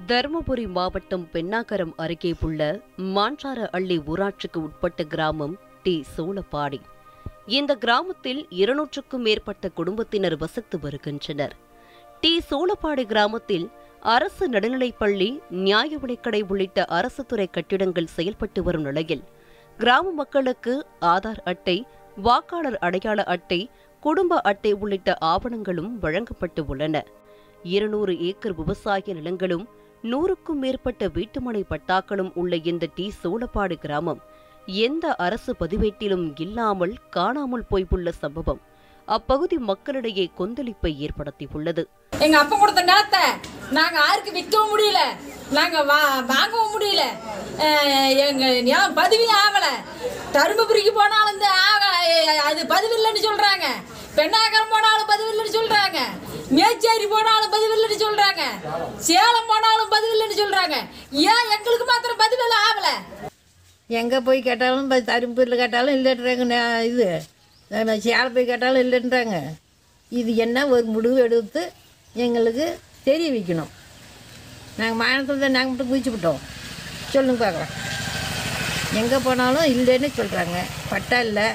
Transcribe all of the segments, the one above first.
தருமபுரி மாவட்டம் பெண்ணாகரம் அருகே உள்ள மான்றார அள்ளி ஊராட்சிக்கு உட்பட்ட கிராமம் டி சோளப்பாடி இந்த கிராமத்தில் இருநூற்றுக்கும் மேற்பட்ட குடும்பத்தினர் வசித்து வருகின்றனர் டி சோளப்பாடி கிராமத்தில் அரசு நடுநிலைப்பள்ளி நியாய விலைக்கடை உள்ளிட்ட அரசு துறை கட்டிடங்கள் செயல்பட்டு வரும் நிலையில் கிராம மக்களுக்கு ஆதார் அட்டை வாக்காளர் அடையாள அட்டை குடும்ப அட்டை உள்ளிட்ட ஆவணங்களும் வழங்கப்பட்டு உள்ளன இருநூறு ஏக்கர் விவசாய நிலங்களும் நூறுக்கும் மேற்பட்ட வீட்டுமனை பட்டாக்களும் உள்ள இந்த டி சோளப்பாடு கிராமம் எந்த அரசு பதிவேட்டிலும் இல்லாமல் காணாமல் போய்வுள்ள சம்பவம் அப்பகுதி மக்களிடையே கொந்தளிப்பை ஏற்படுத்தியுள்ளது எங்க அப்பா கொடுத்த நிலத்தை நாங்க யாருக்கு விற்கவும் முடியல நாங்க வா வாங்கவும் முடியல அஹ் எங்க நிலம் பதிவே ஆகல தருமபுரிக்கு போனாலும் இந்த ஆக- அது பதிவு இல்லைன்னு சொல்றாங்க பெண்ணாகரம் போனாலும் பதிவு இல்லைன்னு சொல்றாங்க மேச்சேரி போனாலும் பதிவு இல்லைன்னு சொல்றாங்க சேலம் போனாலும் பதிவு இல்லைன்னு சொல்றாங்க ஏன் எங்களுக்கு மாத்திரம் பதிவு இல்லை ஆகல எங்கே போய் கேட்டாலும் இப்போ தரும்பூரில் கேட்டாலும் இல்லைன்றாங்க நே- இது நம்ம சேலம் போய் கேட்டாலும் இல்லைன்றாங்க இது என்ன ஒரு முடிவு எடுத்து எங்களுக்கு தெரிய வைக்கணும் நாங்கள் மாநிலத்தில் தான் நாங்கள் மட்டும் குதிச்சுவிட்டோம் சொல்லுங்க பார்க்கலாம் எங்கே போனாலும் இல்லைன்னு சொல்கிறாங்க பட்டா இல்லை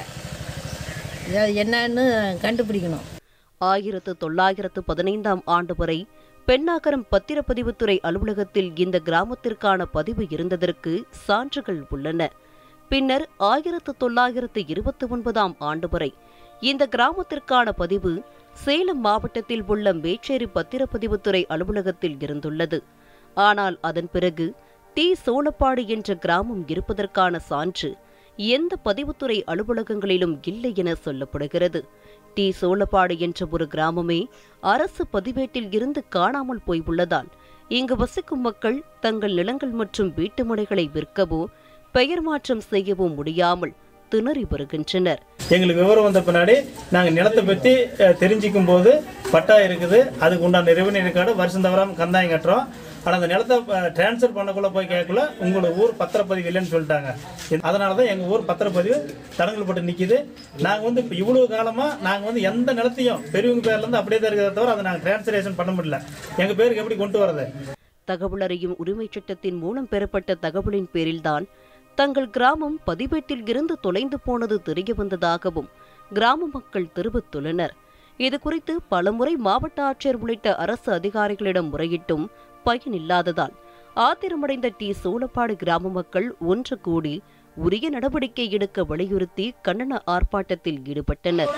இது என்னன்னு கண்டுபிடிக்கணும் ஆயிரத்து தொள்ளாயிரத்து பதினைந்தாம் ஆண்டு வரை பெண்ணாகரம் பத்திரப்பதிவுத்துறை அலுவலகத்தில் இந்த கிராமத்திற்கான பதிவு இருந்ததற்கு சான்றுகள் உள்ளன பின்னர் ஆயிரத்து தொள்ளாயிரத்து இருபத்தி ஒன்பதாம் ஆண்டு வரை இந்த கிராமத்திற்கான பதிவு சேலம் மாவட்டத்தில் உள்ள மேச்சேரி பத்திரப்பதிவுத்துறை அலுவலகத்தில் இருந்துள்ளது ஆனால் அதன் பிறகு டி சோளப்பாடு என்ற கிராமம் இருப்பதற்கான சான்று எந்த பதிவுத்துறை அலுவலகங்களிலும் இல்லை என சொல்லப்படுகிறது டி சோளப்பாடு என்ற ஒரு கிராமமே அரசு பதிவேட்டில் இருந்து காணாமல் போய் உள்ளதால் இங்கு வசிக்கும் மக்கள் தங்கள் நிலங்கள் மற்றும் வீட்டுமனைகளை விற்கவோ பெயர் மாற்றம் செய்யவோ முடியாமல் திணறி வருகின்றனர் எங்களுக்கு விவரம் வந்த பின்னாடி நாங்கள் நிலத்தை பற்றி அஹ், தெரிஞ்சுக்கும் போது பட்டா இருக்குது அதுக்கு உண்டான ரெவன்யூ ரெக்கார்டு வருஷம் தவறாமல் கந்தாயம் கட்டுறோம் ஆனால் அந்த நிலத்தை டிரான்ஸ்ஃபர் பண்ணக்குள்ள போய் கேட்கல உங்களோட ஊர் பத்திரப்பதிவு இல்லைன்னு சொல்லிட்டாங்க அதனால தான் எங்கள் ஊர் பத்திரப்பதிவு தடங்கல் போட்டு நிற்கிது நாங்கள் வந்து இப்போ இவ்வளோ காலமாக நாங்கள் வந்து எந்த நிலத்தையும் பெரியவங்க பேர்லேருந்து அப்படியே தான் இருக்கிறத தவிர அதை நாங்கள் டிரான்ஸ்லேஷன் பண்ண முடியல எங்கள் பேருக்கு எப்படி கொண்டு வரது தகவல் அறியும் உரிமைச் சட்டத்தின் மூலம் பெறப்பட்ட தகவலின் பேரில்தான் தங்கள் கிராமம் பதிவேட்டில் இருந்து தொலைந்து போனது தெரிய வந்ததாகவும் கிராம மக்கள் தெரிவித்துள்ளனர் இதுகுறித்து பலமுறை மாவட்ட ஆட்சியர் உள்ளிட்ட அரசு அதிகாரிகளிடம் முறையிட்டும் பயனில்லாததால் ஆத்திரமடைந்த டி சோளப்பாடு கிராம மக்கள் ஒன்று கூடி உரிய நடவடிக்கை எடுக்க வலியுறுத்தி கண்டன ஆர்ப்பாட்டத்தில் ஈடுபட்டனர்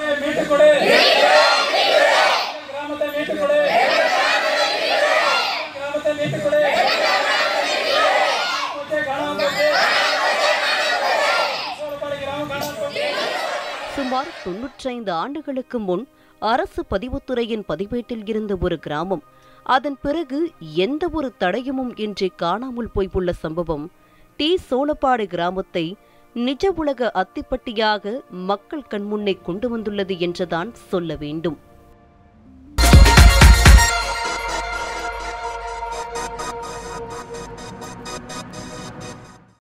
சுமார் தொன்னூற்றைந்து ஆண்டுகளுக்கு முன் அரசு பதிவுத்துறையின் பதிவேட்டில் இருந்த ஒரு கிராமம் அதன் பிறகு எந்த ஒரு தடயமும் இன்றி காணாமல் போய் உள்ள சம்பவம் டி சோளப்பாடு கிராமத்தை நிஜ உலக அத்திப்பட்டியாக மக்கள் கண்முன்னே கொண்டு வந்துள்ளது என்றுதான் சொல்ல வேண்டும்